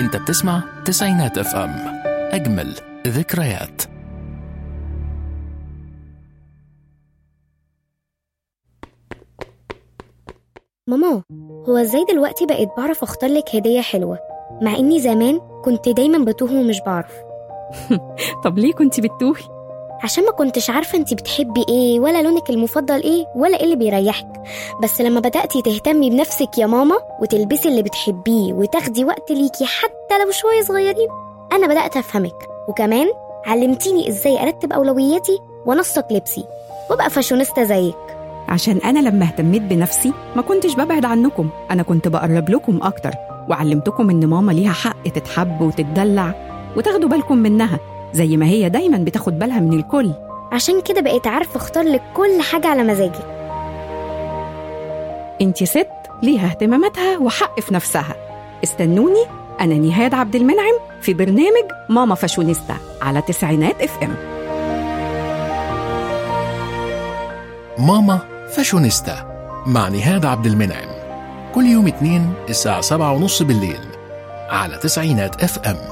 انت بتسمع تسعينات اف ام اجمل ذكريات ماما هو ازاي دلوقتي بقيت بعرف اختار لك هدية حلوة مع اني زمان كنت دايما بتوه ومش بعرف طب ليه كنت بتتوهي؟ عشان ما كنتش عارفة انتي بتحبي ايه ولا لونك المفضل ايه ولا ايه اللي بيريحك بس لما بدأتي تهتمي بنفسك يا ماما وتلبسي اللي بتحبيه وتاخدي وقت ليكي حتى لو شوية صغيرين انا بدأت افهمك وكمان علمتيني ازاي ارتب اولوياتي وانسق لبسي وابقى فاشونيستا زيك عشان أنا لما اهتميت بنفسي ما كنتش ببعد عنكم أنا كنت بقرب لكم أكتر وعلمتكم إن ماما ليها حق تتحب وتتدلع وتاخدوا بالكم منها زي ما هي دايما بتاخد بالها من الكل عشان كده بقيت عارفة اختار لك كل حاجة على مزاجي انت ست ليها اهتماماتها وحق في نفسها استنوني أنا نهاد عبد المنعم في برنامج ماما فاشونيستا على تسعينات اف ام ماما فاشونيستا مع نهاد عبد المنعم كل يوم اثنين الساعة سبعة ونص بالليل على تسعينات اف ام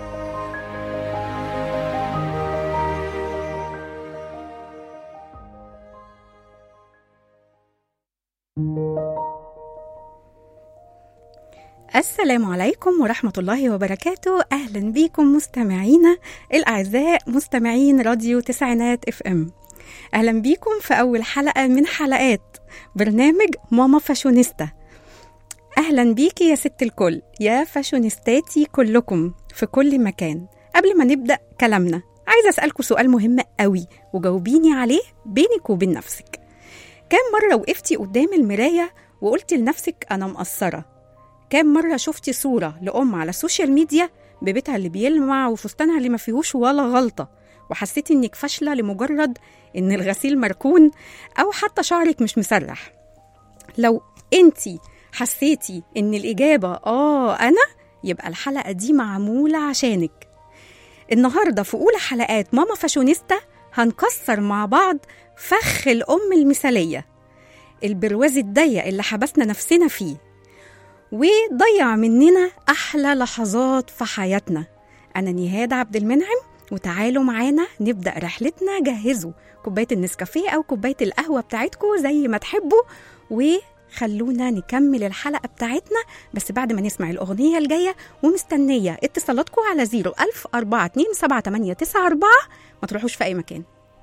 السلام عليكم ورحمة الله وبركاته أهلا بكم مستمعينا الأعزاء مستمعين راديو تسعينات اف ام أهلا بكم في أول حلقة من حلقات برنامج ماما فاشونيستا أهلا بيكي يا ست الكل يا فاشونيستاتي كلكم في كل مكان قبل ما نبدأ كلامنا عايزة أسألكوا سؤال مهم قوي وجاوبيني عليه بينك وبين نفسك كام مرة وقفتي قدام المراية وقلتي لنفسك أنا مقصرة كام مرة شفتي صورة لأم على السوشيال ميديا ببيتها اللي بيلمع وفستانها اللي ما فيهوش ولا غلطة وحسيتي إنك فاشلة لمجرد إن الغسيل مركون أو حتى شعرك مش مسرح لو انتي حسيتي إن الإجابة آه أنا يبقى الحلقة دي معمولة عشانك النهاردة في أولى حلقات ماما فاشونيستا هنكسر مع بعض فخ الأم المثالية البرواز الضيق اللي حبسنا نفسنا فيه وضيع مننا أحلى لحظات في حياتنا أنا نهاد عبد المنعم وتعالوا معانا نبدأ رحلتنا جهزوا كوباية النسكافيه أو كوباية القهوة بتاعتكم زي ما تحبوا وخلونا نكمل الحلقة بتاعتنا بس بعد ما نسمع الأغنية الجاية ومستنية اتصالاتكم على 01000 427 ما تروحوش في أي مكان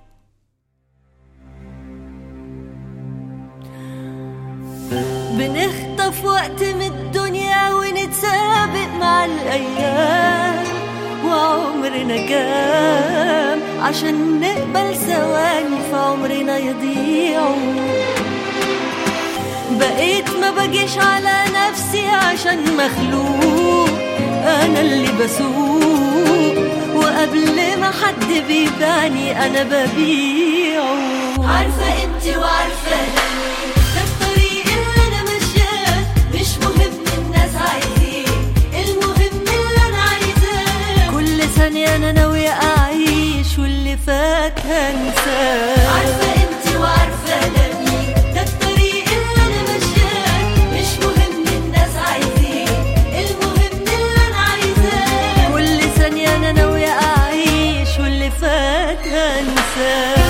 بنخطف وقت من الدنيا ونتسابق مع الأيام وعمرنا كام عشان نقبل ثواني في عمرنا يضيعوا بقيت ما بجيش على نفسي عشان مخلوق أنا اللي بسوق وقبل ما حد بيباني أنا ببيعه عارفة انتي وعارفة أنا ده الطريق اللي أنا ماشياه مش مهم الناس عايزين المهم اللي أنا عايزاه كل ثانية أنا ناوية أعيش واللي فات هنساه عارفة انتي وعارفة أنا مين ده الطريق اللي أنا ماشياه مش مهم الناس عايزين المهم اللي أنا عايزاه كل ثانية أنا ناوية أعيش واللي فات هنساه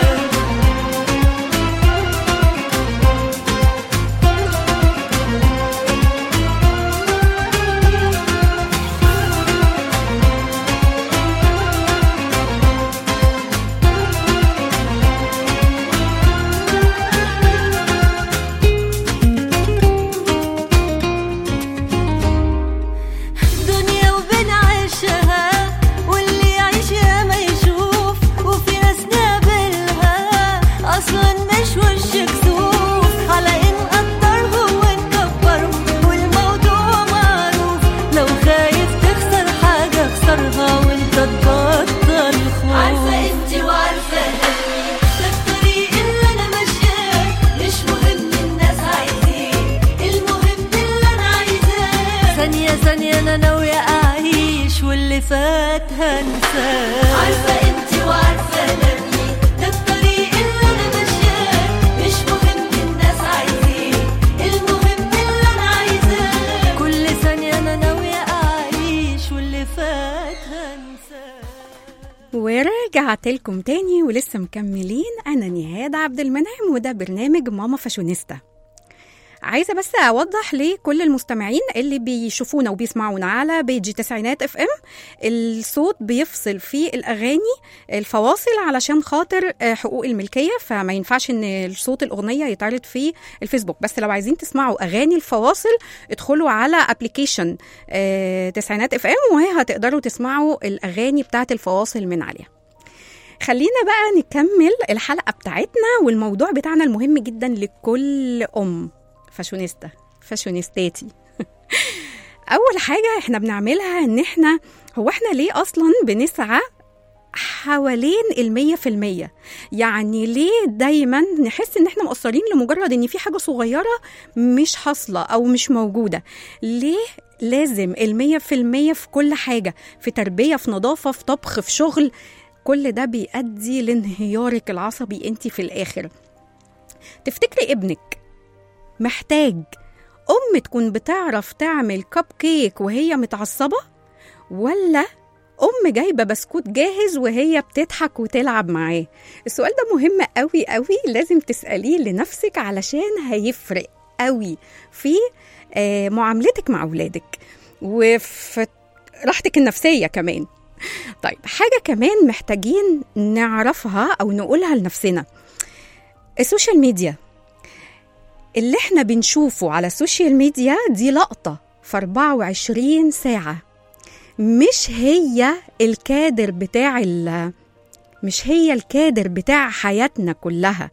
دنيا وبنعيشها واللي يعيشها ما يشوف وفي ناس نقابلها اصلا مش وش كسوف على ان نقدرهم ونكبرهم والموضوع معروف لو خايف تخسر حاجة اخسرها وانت تبطل خوف عارفة انت وعارفة أنا ده الطريق اللي انا ماشياه مش مهم الناس عايزين المهم اللي انا عايزاه ثانية ثانية انا ناوية اعيش واللي فات هنساه عارفة انت وعارفة انا مين ده الطريق اللي انا ماشياه مش مهم الناس عايزين المهم اللي انا عايزاه كل ثانية انا ناوية اعيش ورجعت لكم تاني ولسه مكملين أنا نهاد عبد المنعم وده برنامج ماما فاشونيستا عايزة بس أوضح لكل المستمعين اللي بيشوفونا وبيسمعونا على بيجي تسعينات اف ام الصوت بيفصل في الأغاني الفواصل علشان خاطر آه، حقوق الملكية فما ينفعش إن صوت الأغنية يتعرض في الفيسبوك بس لو عايزين تسمعوا أغاني الفواصل ادخلوا على ابلكيشن تسعينات اف ام وهي هتقدروا تسمعوا الأغاني بتاعت الفواصل من عليها خلينا بقى نكمل الحلقة بتاعتنا والموضوع بتاعنا المهم جدا لكل أم فاشونيستا فاشونيستاتي أول حاجة احنا بنعملها إن احنا هو احنا ليه أصلا بنسعى حوالين المية في المية يعني ليه دايما نحس ان احنا مقصرين لمجرد ان في حاجة صغيرة مش حاصلة او مش موجودة ليه لازم المية في المية في كل حاجة في تربية في نظافة في طبخ في شغل كل ده بيؤدي لانهيارك العصبي انت في الاخر تفتكري ابنك محتاج ام تكون بتعرف تعمل كب كيك وهي متعصبه ولا ام جايبه بسكوت جاهز وهي بتضحك وتلعب معاه السؤال ده مهم قوي قوي لازم تساليه لنفسك علشان هيفرق قوي في آه، معاملتك مع اولادك وفي راحتك النفسيه كمان طيب حاجه كمان محتاجين نعرفها او نقولها لنفسنا السوشيال ميديا اللي احنا بنشوفه على السوشيال ميديا دي لقطة في 24 ساعة مش هي الكادر بتاع ال مش هي الكادر بتاع حياتنا كلها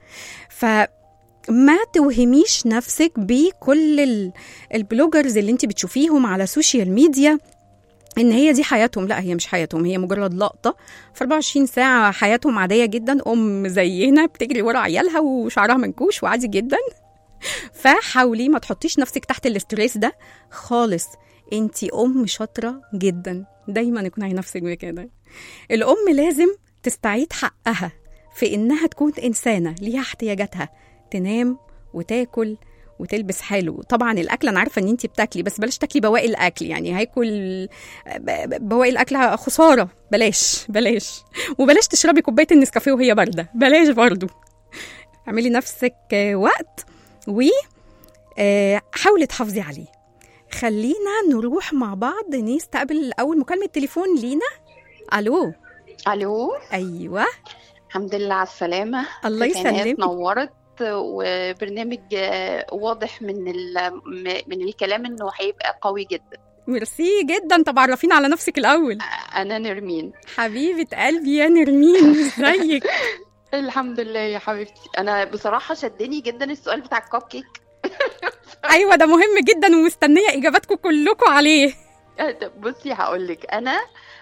فما توهميش نفسك بكل ال- البلوجرز اللي انت بتشوفيهم على السوشيال ميديا ان هي دي حياتهم لا هي مش حياتهم هي مجرد لقطه في 24 ساعه حياتهم عاديه جدا ام زينا بتجري ورا عيالها وشعرها منكوش وعادي جدا فحاولي ما تحطيش نفسك تحت الاستريس ده خالص انتي ام شاطره جدا دايما اقنعي نفسك بكده الام لازم تستعيد حقها في انها تكون انسانه ليها احتياجاتها تنام وتاكل وتلبس حلو طبعا الاكل انا عارفه ان انت بتاكلي بس بلاش تاكلي بواقي الاكل يعني هياكل ب- ب- بواقي الاكل خساره بلاش بلاش وبلاش تشربي كوبايه النسكافيه وهي بارده بلاش برضو اعملي نفسك آه، وقت و آه، حاولي تحافظي عليه خلينا نروح مع بعض نستقبل اول مكالمه تليفون لينا الو الو ايوه الحمد لله على السلامه الله تسعينات يسلمك نورت وبرنامج آه، واضح من ال- م- من الكلام انه هيبقى قوي جدا ميرسي جدا طب عرفينا على نفسك الاول انا نرمين حبيبه قلبي يا نرمين ازيك الحمد لله يا حبيبتي انا بصراحه شدني جدا السؤال بتاع الكب كيك ايوه ده مهم جدا ومستنيه اجاباتكم كلكم عليه آه، بصي هقول لك انا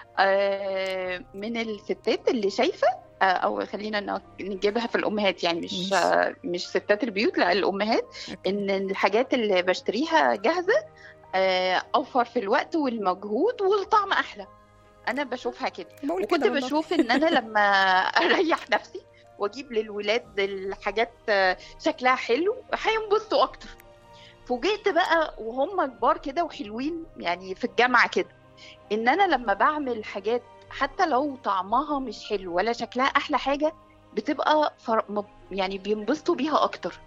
آه، من الستات اللي شايفه آه، او خلينا ن- نجيبها في الامهات يعني مش ماشي. آه، مش ستات البيوت لا الامهات أوكي. ان الحاجات اللي بشتريها جاهزه آه، اوفر في الوقت والمجهود والطعم احلى انا بشوفها كده بقول وكنت كده والله. بشوف ان انا لما اريح نفسي واجيب للولاد الحاجات آه، شكلها حلو هينبسطوا اكتر فوجئت بقى وهم كبار كده وحلوين يعني في الجامعه كده ان انا لما بعمل حاجات حتى لو طعمها مش حلو ولا شكلها احلى حاجه بتبقى فر... مب- يعني بينبسطوا بيها اكتر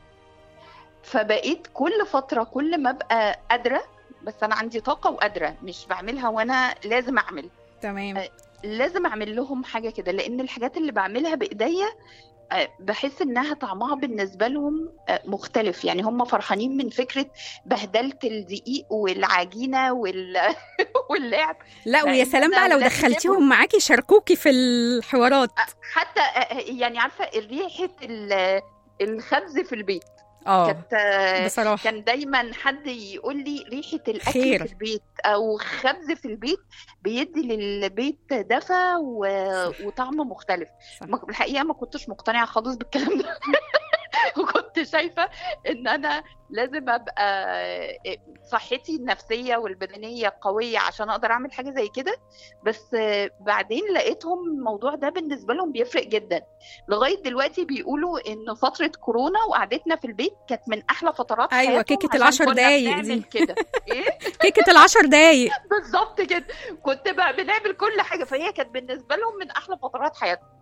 فبقيت كل فتره كل ما ابقى قادره بس انا عندي طاقه وقادره مش بعملها وانا لازم اعمل تمام لازم اعمل لهم حاجه كده لان الحاجات اللي بعملها بايديا آه، بحس انها طعمها بالنسبه لهم آه، مختلف يعني هم فرحانين من فكره بهدله الدقيق والعجينه وال... واللعب لا ويا لأن سلام بقى أنا لو لازم دخلتيهم معاكي يشاركوكي في الحوارات حتى آه، يعني عارفه ريحه ال- الخبز في البيت اه كانت آه، بصراحه كان دايما حد يقول لي ريحه الاكل خير. في البيت او خبز في البيت بيدي للبيت دفى و... صح. وطعم مختلف صح. ما- الحقيقه ما كنتش مقتنعه خالص بالكلام ده وكنت شايفه ان انا لازم ابقى صحتي النفسيه والبدنيه قويه عشان اقدر اعمل حاجه زي كده بس بعدين لقيتهم الموضوع ده بالنسبه لهم بيفرق جدا لغايه دلوقتي بيقولوا ان فتره كورونا وقعدتنا في البيت كانت من احلى فترات أيوة، حياتهم كيكة عشان العشر كنا دقايق بنعمل دي. كده ايه كيكه العشر دقايق بالظبط كده كنت بقى بنعمل كل حاجه فهي كانت بالنسبه لهم من احلى فترات حياتهم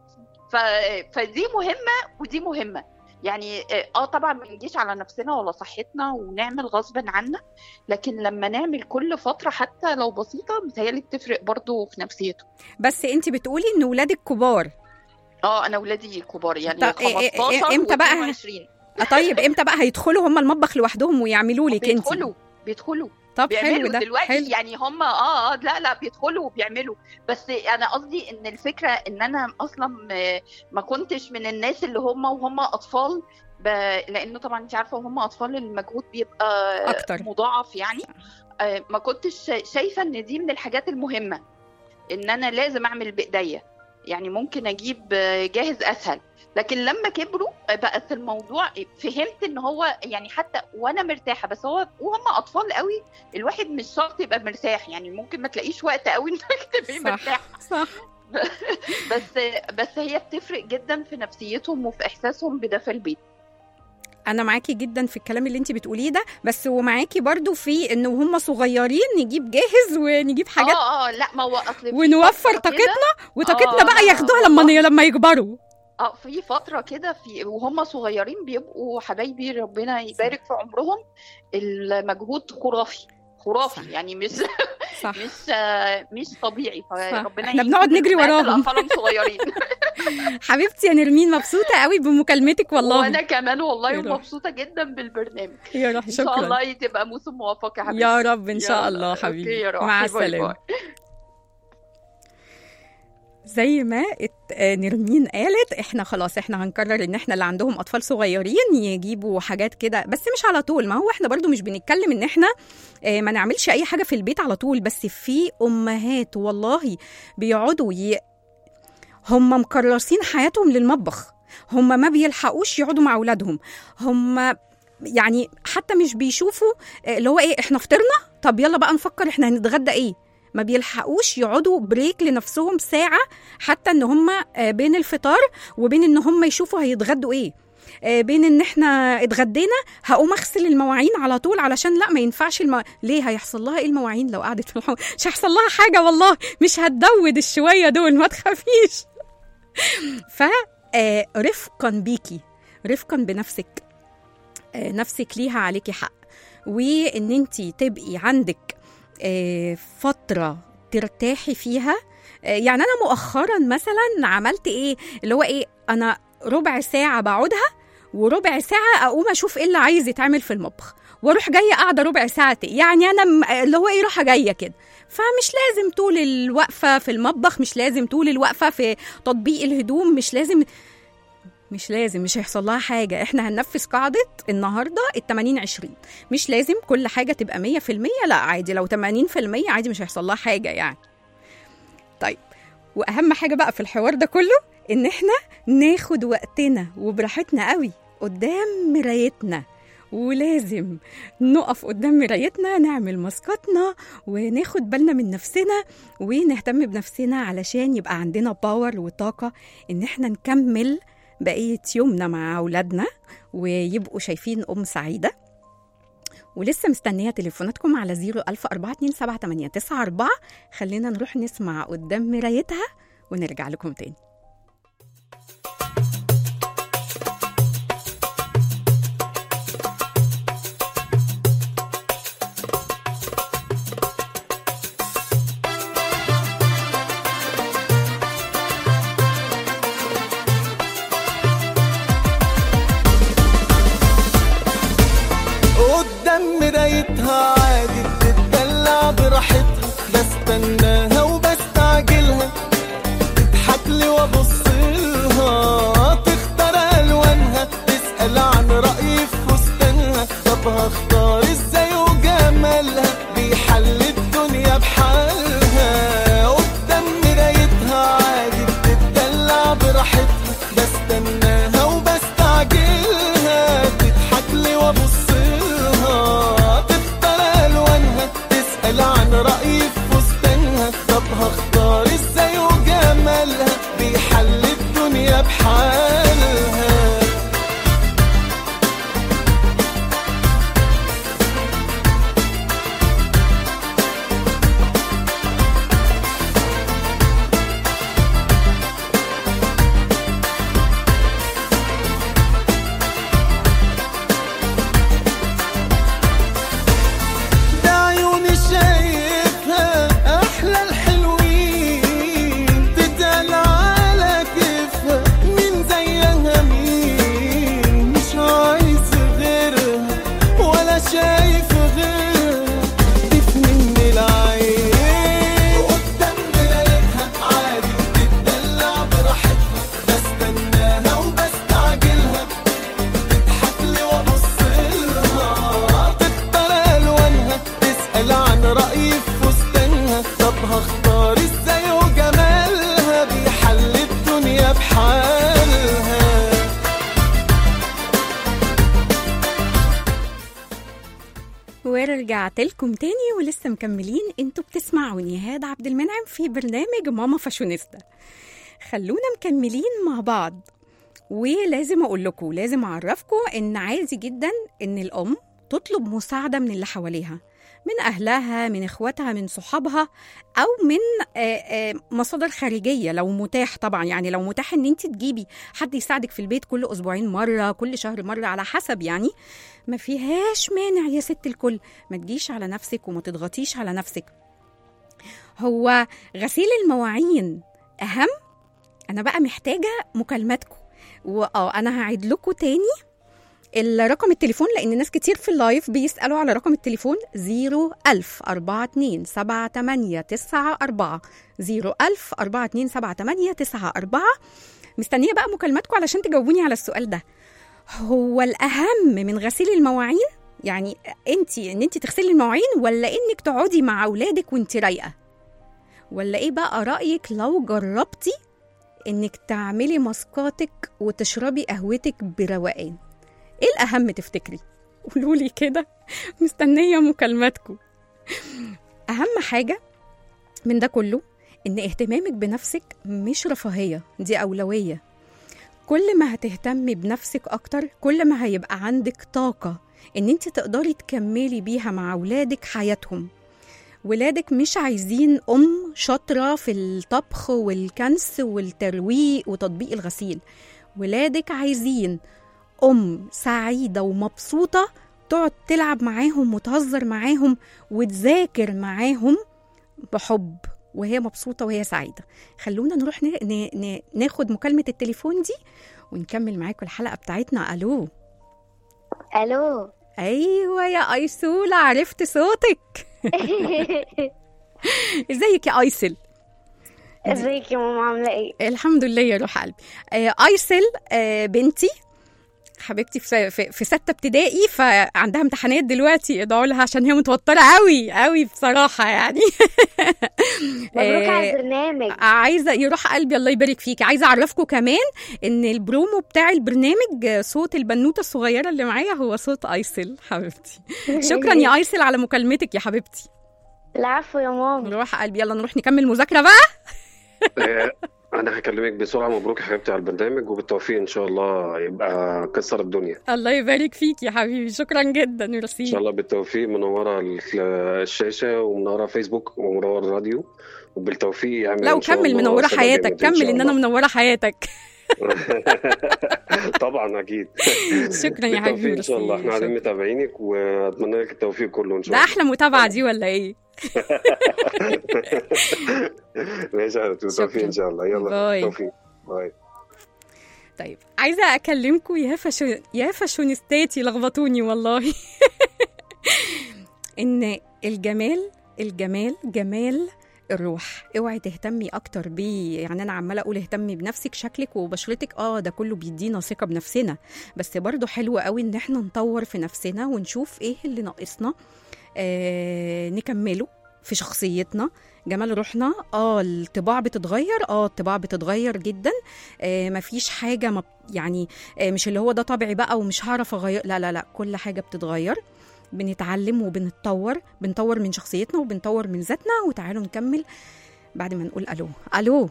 ف... فدي مهمه ودي مهمه يعني اه طبعا ما نجيش على نفسنا ولا صحتنا ونعمل غصبا عنا لكن لما نعمل كل فتره حتى لو بسيطه متهيألي بتفرق برضو في نفسيته بس انت بتقولي ان ولادك كبار اه انا ولادي كبار يعني طب إيه- إيه- 15 إمتى بقى؟ 22 آه، طيب امتى بقى هيدخلوا هم المطبخ لوحدهم ويعملوا لك انت بيدخلوا بيدخلوا طب حلو بيعملوا ده دلوقتي حلو يعني هم اه اه لا لا بيدخلوا وبيعملوا بس انا قصدي ان الفكره ان انا اصلا م- ما كنتش من الناس اللي هم وهم اطفال ب... لانه طبعا انت عارفه وهم اطفال المجهود بيبقى أكتر. مضاعف يعني آه، ما كنتش شا- شايفه ان دي من الحاجات المهمه ان انا لازم اعمل بايديا يعني ممكن اجيب آه، جاهز اسهل لكن لما كبروا آه، بقت الموضوع فهمت ان هو يعني حتى وانا مرتاحه بس هو وهم اطفال قوي الواحد مش شرط يبقى مرتاح يعني ممكن ما تلاقيش وقت قوي انك تبقي صح. مرتاح صح بس بس هي بتفرق جدا في نفسيتهم وفي احساسهم بدفى البيت انا معاكي جدا في الكلام اللي انت بتقوليه ده بس ومعاكي برضو في ان وهم صغيرين نجيب جاهز ونجيب حاجات اه اه لا ما هو اصل في ونوفر فترة كده- طاقتنا وطاقتنا آه، بقى ياخدوها لما والله. لما يكبروا اه في فترة كده في وهم صغيرين بيبقوا حبايبي ربنا يبارك في عمرهم المجهود خرافي خرافي صح. يعني مش صح مش آه، مش طبيعي فربنا إحنا بنقعد يشفي نجري الأمهات وراهم. اللي اطفالهم صغيرين حبيبتي يا نرمين مبسوطه قوي بمكالمتك والله وانا كمان والله يا روح. ومبسوطة جدا بالبرنامج يا روح ان شاء شكرا الله تبقى موسم موفق يا حبيبتي يا رب ان شاء يلا. الله أوكي حبيبي يا روحي. مع باي السلامه باي. زي ما ات- آه، نرمين قالت احنا خلاص احنا هنقرر ان احنا اللي عندهم اطفال صغيرين يجيبوا حاجات كده بس مش على طول ما هو احنا برضو مش بنتكلم ان احنا آه، ما نعملش اي حاجه في البيت على طول بس في امهات والله بيقعدوا ي... هم مكرسين حياتهم للمطبخ هم ما بيلحقوش يقعدوا مع اولادهم هم يعني حتى مش بيشوفوا آه، اللي هو ايه احنا فطرنا طب يلا بقى نفكر احنا هنتغدى ايه ما بيلحقوش يقعدوا بريك لنفسهم ساعة حتى ان هم آه، بين الفطار وبين ان هم يشوفوا هيتغدوا ايه آه، بين ان احنا اتغدينا هقوم اغسل المواعين على طول علشان لا ما ينفعش الم... ليه هيحصل لها ايه المواعين لو قعدت في الحوض مش هيحصل لها حاجه والله مش هتدود الشويه دول ما تخافيش ف آه، رفقا بيكي رفقا بنفسك آه، نفسك ليها عليكي حق وان انت تبقي عندك آه، فتره ترتاحي فيها آه، يعني انا مؤخرا مثلا عملت ايه اللي هو ايه انا ربع ساعه بقعدها وربع ساعه اقوم اشوف ايه اللي عايز يتعمل في المطبخ واروح جايه قاعده ربع ساعه يعني انا م- اللي هو ايه رايحه جايه كده فمش لازم طول الوقفه في المطبخ مش لازم طول الوقفه في تطبيق الهدوم مش لازم مش لازم مش هيحصل لها حاجة احنا هننفذ قاعدة النهاردة ال 80 20 مش لازم كل حاجة تبقى 100% لا عادي لو 80% عادي مش هيحصل لها حاجة يعني طيب واهم حاجة بقى في الحوار ده كله ان احنا ناخد وقتنا وبراحتنا قوي قدام مرايتنا ولازم نقف قدام مرايتنا نعمل ماسكاتنا وناخد بالنا من نفسنا ونهتم بنفسنا علشان يبقى عندنا باور وطاقة ان احنا نكمل بقية يومنا مع أولادنا ويبقوا شايفين أم سعيدة ولسه مستنية تليفوناتكم على 010427894 خلينا نروح نسمع قدام مرايتها ونرجع لكم تاني قدام مرايتها عادي بتدلع براحتها بستناها وبستعجلها تضحك لي وابص لها تختار الوانها تسال عن رايي في فستانها طب هختار ازاي وجمالها بيحل الدنيا بحالها قدام مرايتها عادي بتدلع براحتها بستناها وبستعجلها تضحك لي وابص لها تختار الوانها تسال عن رايي في فستانها طب هختار ازاي وجمالها بيحل الدنيا بحالها ورجعت لكم تاني ولسه مكملين انتوا بتسمعوني هاد عبد المنعم في برنامج ماما فاشونيستا خلونا مكملين مع بعض ولازم اقول لكم لازم اعرفكم ان عادي جدا ان الام تطلب مساعده من اللي حواليها من اهلها من اخواتها من صحابها او من آه، آه، مصادر خارجيه لو متاح طبعا يعني لو متاح ان انت تجيبي حد يساعدك في البيت كل اسبوعين مره كل شهر مره على حسب يعني ما فيهاش مانع يا ست الكل ما تجيش على نفسك وما تضغطيش على نفسك هو غسيل المواعين اهم انا بقى محتاجه مكالماتكم واه انا هعيد لكم تاني الرقم التليفون لان ناس كتير في اللايف بيسالوا على رقم التليفون 01000 42 78 94 01000 42 78 94 مستنيه بقى مكالماتكم علشان تجاوبوني على السؤال ده هو الاهم من غسيل المواعين يعني انت ان انت تغسلي المواعين ولا انك تقعدي مع اولادك وانت رايقه ولا ايه بقى رايك لو جربتي انك تعملي ماسكاتك وتشربي قهوتك بروقان ايه الاهم تفتكري قولوا لي كده مستنيه مكالماتكم اهم حاجه من ده كله ان اهتمامك بنفسك مش رفاهيه دي اولويه كل ما هتهتمي بنفسك اكتر كل ما هيبقى عندك طاقه ان انت تقدري تكملي بيها مع اولادك حياتهم ولادك مش عايزين ام شاطره في الطبخ والكنس والترويق وتطبيق الغسيل ولادك عايزين ام سعيده ومبسوطه تقعد تلعب معاهم وتهزر معاهم وتذاكر معاهم بحب وهي مبسوطه وهي سعيده خلونا نروح ن... ن... ن... ناخد مكالمه التليفون دي ونكمل معاكم الحلقه بتاعتنا الو الو ايوه يا ايسوله عرفت صوتك ازيك يا ايسل ازيك يا ماما عامله ايه الحمد لله يا روح قلبي آه ايسل آه بنتي حبيبتي في في, في سته ابتدائي فعندها امتحانات دلوقتي ادعوا لها عشان هي متوتره قوي قوي بصراحه يعني مبروك على آه، البرنامج عايزه يروح قلبي الله يبارك فيك عايزه اعرفكم كمان ان البرومو بتاع البرنامج آه، صوت البنوته الصغيره اللي معايا هو صوت ايسل حبيبتي شكرا يا ايسل على مكالمتك يا حبيبتي العفو يا ماما روح قلبي يلا نروح نكمل مذاكره بقى آه، انا هكلمك بسرعه مبروك يا حبيبتي على البرنامج وبالتوفيق ان شاء الله يبقى كسر الدنيا الله يبارك فيك يا حبيبي شكرا جدا ان شاء ميرسي الله بالتوفيق منوره ال- الشاشه ومنوره فيسبوك ومنوره الراديو وبالتوفيق يعني لو إن شاء كمل الله منوره سبق حياتك جامد إن كمل شاء ان انا الله. منوره حياتك طبعا اكيد شكرا يا حبيبي بالتوفيق ان شاء الله احنا ميرسي. قاعدين متابعينك واتمنى لك التوفيق كله ان شاء ده الله احلى متابعه دي ولا ايه ماشي يا حبيبتي بالتوفيق ان شاء الله يلا باي. بالتوفيق باي طيب عايزه اكلمكم يا فاشو يا فاشونيستاتي لخبطوني والله ان الجمال الجمال جمال الروح اوعي تهتمي اكتر بيه يعني انا عماله اقول اهتمي بنفسك شكلك وبشرتك اه ده كله بيدينا ثقه بنفسنا بس برضه حلو قوي ان احنا نطور في نفسنا ونشوف ايه اللي ناقصنا آه نكمله في شخصيتنا جمال روحنا اه الطباع بتتغير اه الطباع بتتغير جدا آه مفيش حاجه ما يعني آه مش اللي هو ده طبعي بقى ومش هعرف اغير لا لا لا كل حاجه بتتغير بنتعلم وبنتطور بنطور من شخصيتنا وبنطور من ذاتنا وتعالوا نكمل بعد ما نقول الو الو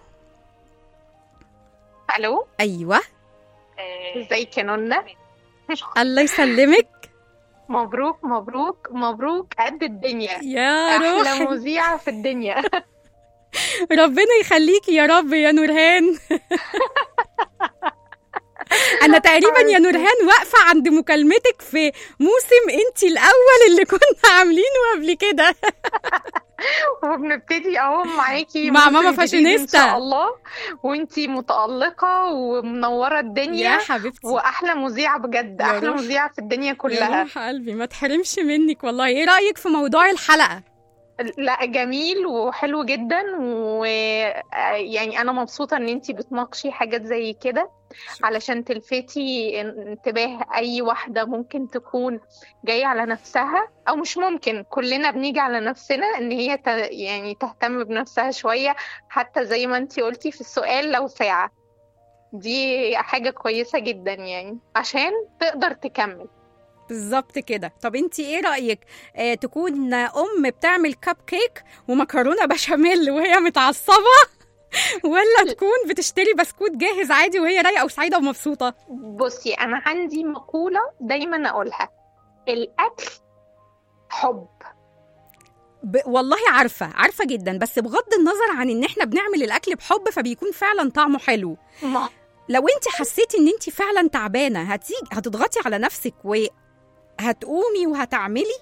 الو ايوه ازيك يا نونا الله يسلمك مبروك مبروك مبروك قد الدنيا يا احلى روحي مذيعه في الدنيا ربنا يخليكي يا رب يا نورهان انا تقريبا يا نورهان واقفه عند مكالمتك في موسم انت الاول اللي كنا عاملينه قبل كده وبنبتدي اهو معاكي مع موسم ماما جديد ان فاشينيستا. شاء الله وانتي متالقه ومنوره يا الدنيا حبيبتي واحلى مذيعه بجد يا احلى روح. مذيعه في الدنيا يا كلها روح قلبي ما تحرمش منك والله ايه رايك في موضوع الحلقه لا جميل وحلو جدا ويعني انا مبسوطه ان انتي بتناقشي حاجات زي كده علشان تلفتي انتباه اي واحده ممكن تكون جايه على نفسها او مش ممكن كلنا بنيجي على نفسنا ان هي ت... يعني تهتم بنفسها شويه حتى زي ما انتي قلتي في السؤال لو ساعه دي حاجه كويسه جدا يعني عشان تقدر تكمل بالظبط كده طب انت ايه رايك آه تكون ام بتعمل كب كيك ومكرونه بشاميل وهي متعصبه ولا تكون بتشتري بسكوت جاهز عادي وهي رايقه وسعيده ومبسوطه بصي انا عندي مقوله دايما اقولها الاكل حب ب... والله عارفه عارفه جدا بس بغض النظر عن ان احنا بنعمل الاكل بحب فبيكون فعلا طعمه حلو ما لو انت حسيتي ان انت فعلا تعبانه هتيجي هتضغطي على نفسك وهتقومي وهتعملي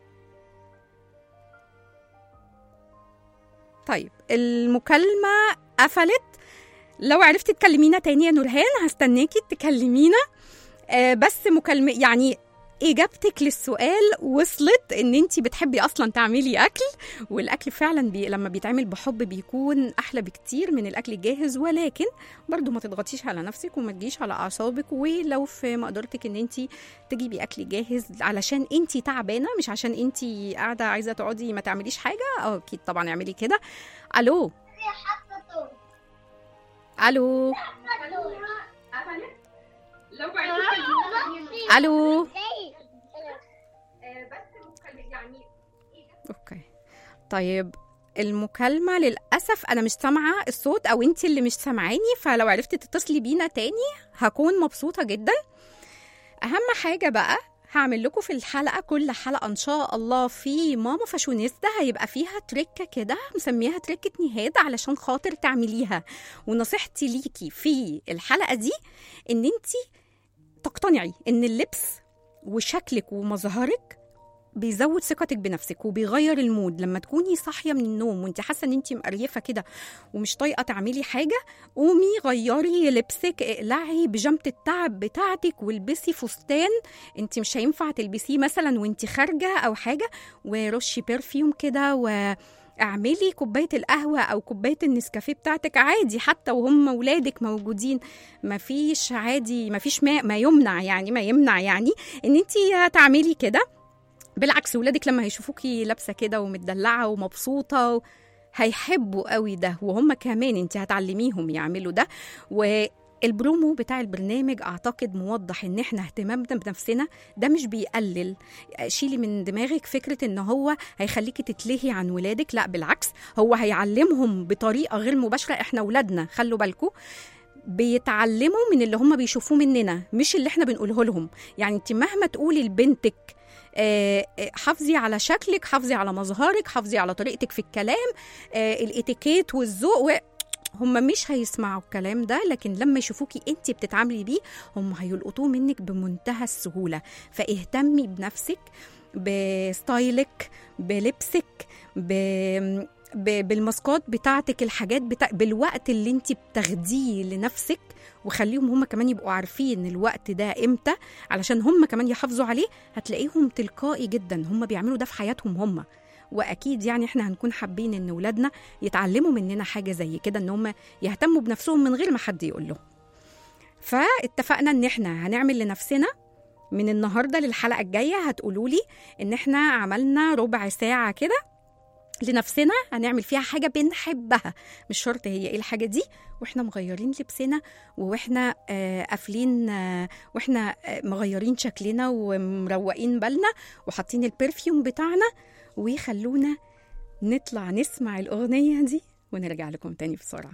طيب المكالمه قفلت لو عرفتي تكلمينا تاني يا نورهان هستناكي تكلمينا آه بس مكالمه يعني اجابتك للسؤال وصلت ان انت بتحبي اصلا تعملي اكل والاكل فعلا بي لما بيتعمل بحب بيكون احلى بكتير من الاكل الجاهز ولكن برضو ما تضغطيش على نفسك وما تجيش على اعصابك ولو في مقدرتك ان انت تجيبي اكل جاهز علشان انت تعبانه مش عشان انت قاعده عايزه تقعدي ما تعمليش حاجه اه اكيد طبعا اعملي كده الو الو الو اوكي طيب المكالمة للأسف أنا مش سامعة الصوت أو أنت اللي مش سامعاني فلو عرفتي تتصلي بينا تاني هكون مبسوطة جدا أهم حاجة بقى هعمل لكم في الحلقة كل حلقة إن شاء الله في ماما فاشونيستا هيبقى فيها تركة كده مسميها تركة نهاد علشان خاطر تعمليها ونصيحتي ليكي في الحلقة دي إن أنت تقتنعي إن اللبس وشكلك ومظهرك بيزود ثقتك بنفسك وبيغير المود لما تكوني صاحيه من النوم وانت حاسه ان انت مقريفه كده ومش طايقه تعملي حاجه قومي غيري لبسك اقلعي بيجامه التعب بتاعتك والبسي فستان انت مش هينفع تلبسيه مثلا وانت خارجه او حاجه ورشي برفيوم كده و اعملي كوبايه القهوه او كوبايه النسكافيه بتاعتك عادي حتى وهم ولادك موجودين مفيش عادي مفيش ما, ما يمنع يعني ما يمنع يعني ان انت هتعملي كده بالعكس ولادك لما هيشوفوكي لابسه كده ومتدلعه ومبسوطه و... هيحبوا قوي ده وهم كمان انت هتعلميهم يعملوا ده والبرومو بتاع البرنامج اعتقد موضح ان احنا اهتمامنا بنفسنا ده مش بيقلل شيلي من دماغك فكره ان هو هيخليكي تتلهي عن ولادك لا بالعكس هو هيعلمهم بطريقه غير مباشره احنا ولادنا خلوا بالكم بيتعلموا من اللي هم بيشوفوه مننا مش اللي احنا بنقوله لهم يعني انت مهما تقولي لبنتك آه، آه، حافظي على شكلك حافظي على مظهرك حافظي على طريقتك في الكلام آه، الاتيكيت والذوق و... هم مش هيسمعوا الكلام ده لكن لما يشوفوكي انت بتتعاملي بيه هم هيلقطوه منك بمنتهى السهوله فاهتمي بنفسك بستايلك بلبسك ب... ب... بالماسكات بتاعتك الحاجات بتاع بالوقت اللي انت بتاخديه لنفسك وخليهم هم كمان يبقوا عارفين الوقت ده امتى علشان هم كمان يحافظوا عليه هتلاقيهم تلقائي جدا هم بيعملوا ده في حياتهم هم واكيد يعني احنا هنكون حابين ان ولادنا يتعلموا مننا حاجه زي كده ان هم يهتموا بنفسهم من غير ما حد يقول لهم فاتفقنا ان احنا هنعمل لنفسنا من النهارده للحلقه الجايه هتقولوا لي ان احنا عملنا ربع ساعه كده لنفسنا هنعمل فيها حاجه بنحبها مش شرط هي ايه الحاجه دي واحنا مغيرين لبسنا واحنا آه قافلين آه واحنا آه مغيرين شكلنا ومروقين بالنا وحاطين البرفيوم بتاعنا ويخلونا نطلع نسمع الاغنيه دي ونرجع لكم تاني بسرعه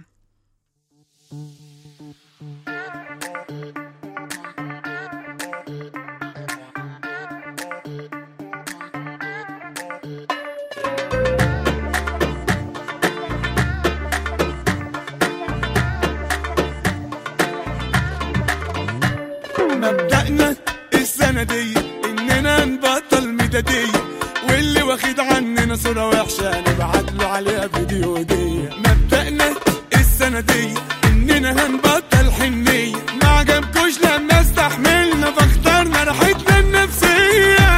مبدأنا السنة دي إننا نبطل ميدادية واللي واخد عننا صورة وحشة نبعت له عليها فيديو هدية مبدأنا السنة دي إننا هنبطل حنية ما عجبكوش لما استحملنا فاخترنا راحتنا النفسية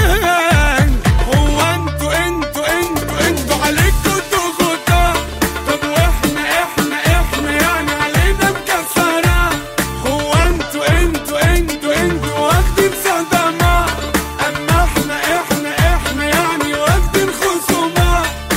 هو انتوا انتوا انتوا انتوا عليكوا ضغوطات طب واحنا احنا احنا يعني علينا مكسرة هو انتوا انتوا انتوا انتوا واخدين صدمات اما احنا احنا احنا يعني واخدين خصومات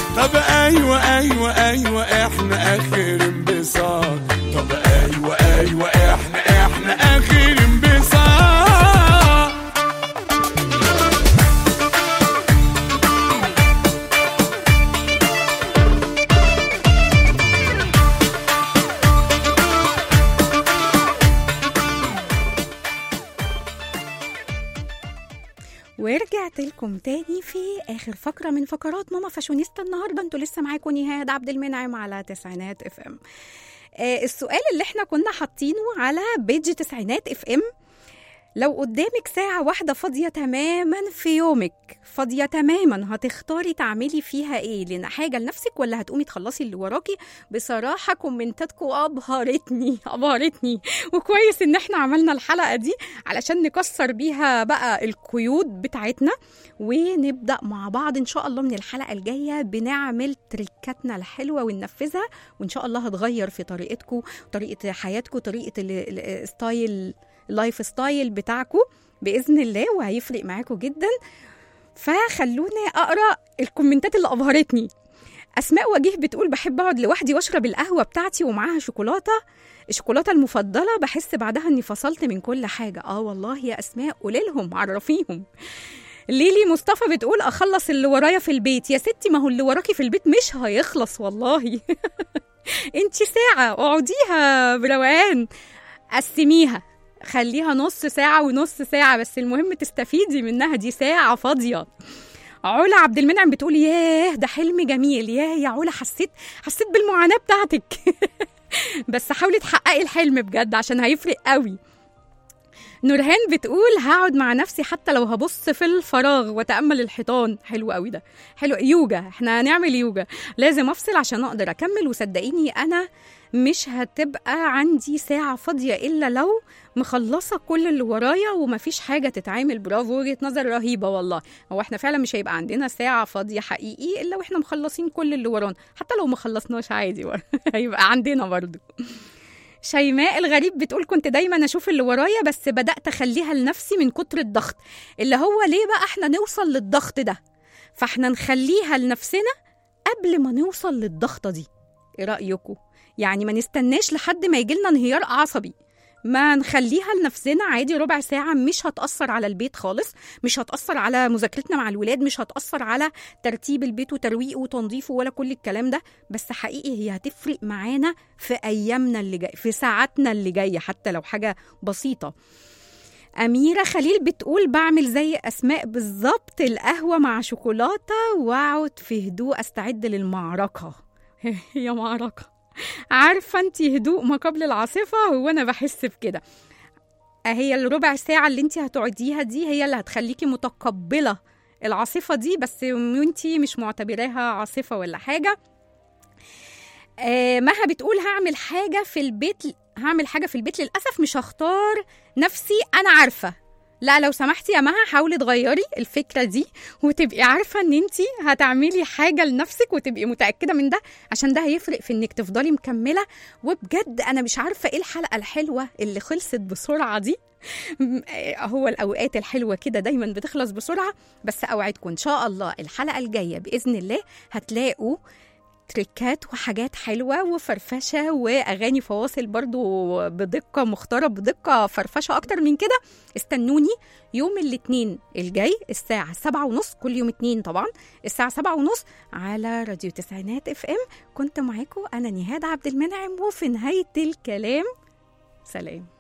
ورجعت لكم تاني في اخر فقره من فقرات ماما فاشونيستا النهارده انتوا لسه معاكم نهاد عبد المنعم على تسعينات اف ام آه السؤال اللي احنا كنا حاطينه على بيج تسعينات اف ام لو قدامك ساعة واحدة فاضية تماما في يومك فاضية تماما هتختاري تعملي فيها ايه لان حاجة لنفسك ولا هتقومي تخلصي اللي وراكي بصراحة كومنتاتكم أبهرتني أبهرتني وكويس ان احنا عملنا الحلقة دي علشان نكسر بيها بقى القيود بتاعتنا ونبدأ مع بعض ان شاء الله من الحلقة الجاية بنعمل تريكاتنا الحلوة وننفذها وان شاء الله هتغير في طريقتكم طريقة حياتكم طريقة ال- ال- الستايل اللايف ستايل بتاعكم باذن الله وهيفرق معاكم جدا فخلوني اقرا الكومنتات اللي ابهرتني اسماء وجيه بتقول بحب اقعد لوحدي واشرب القهوه بتاعتي ومعاها شوكولاته الشوكولاته المفضله بحس بعدها اني فصلت من كل حاجه اه والله يا اسماء قولي لهم عرفيهم ليلي مصطفى بتقول اخلص اللي ورايا في البيت يا ستي ما هو اللي وراكي في البيت مش هيخلص والله انتي ساعه اقعديها بروقان قسميها خليها نص ساعة ونص ساعة بس المهم تستفيدي منها دي ساعة فاضية علا عبد المنعم بتقول ياه ده حلم جميل ياه يا علا حسيت حسيت بالمعاناة بتاعتك بس حاولي تحققي الحلم بجد عشان هيفرق قوي نورهان بتقول هقعد مع نفسي حتى لو هبص في الفراغ واتامل الحيطان حلو قوي ده حلو يوجا احنا هنعمل يوجا لازم افصل عشان اقدر اكمل وصدقيني انا مش هتبقى عندي ساعة فاضية إلا لو مخلصة كل اللي ورايا ومفيش حاجة تتعمل برافو وجهة نظر رهيبة والله هو احنا فعلا مش هيبقى عندنا ساعة فاضية حقيقي إلا واحنا مخلصين كل اللي ورانا حتى لو مخلصناش عادي هيبقى عندنا برضو شيماء الغريب بتقول كنت دايما اشوف اللي ورايا بس بدات اخليها لنفسي من كتر الضغط اللي هو ليه بقى احنا نوصل للضغط ده فاحنا نخليها لنفسنا قبل ما نوصل للضغطه دي ايه رايكم يعني ما نستناش لحد ما يجيلنا انهيار عصبي ما نخليها لنفسنا عادي ربع ساعة مش هتأثر على البيت خالص مش هتأثر على مذاكرتنا مع الولاد مش هتأثر على ترتيب البيت وترويقه وتنظيفه ولا كل الكلام ده بس حقيقي هي هتفرق معانا في أيامنا اللي جاية في ساعاتنا اللي جاية حتى لو حاجة بسيطة أميرة خليل بتقول بعمل زي أسماء بالظبط القهوة مع شوكولاتة وأقعد في هدوء أستعد للمعركة هي معركة عارفة انت هدوء ما قبل العاصفة هو أنا بحس بكده هي الربع ساعة اللي انت هتقعديها دي هي اللي هتخليكي متقبلة العاصفة دي بس وانت مش معتبراها عاصفة ولا حاجة آه مها بتقول هعمل حاجة في البيت هعمل حاجة في البيت للأسف مش هختار نفسي أنا عارفة لا لو سمحتي يا مها حاولي تغيري الفكره دي وتبقي عارفه ان انت هتعملي حاجه لنفسك وتبقي متاكده من ده عشان ده هيفرق في انك تفضلي مكمله وبجد انا مش عارفه ايه الحلقه الحلوه اللي خلصت بسرعه دي هو الاوقات الحلوه كده دايما بتخلص بسرعه بس اوعدكم ان شاء الله الحلقه الجايه باذن الله هتلاقوا تريكات وحاجات حلوة وفرفشة وأغاني فواصل برضو بدقة مختارة بدقة فرفشة أكتر من كده استنوني يوم الاثنين الجاي الساعة سبعة ونص كل يوم اتنين طبعا الساعة سبعة ونص على راديو تسعينات اف ام كنت معاكم أنا نهاد عبد المنعم وفي نهاية الكلام سلام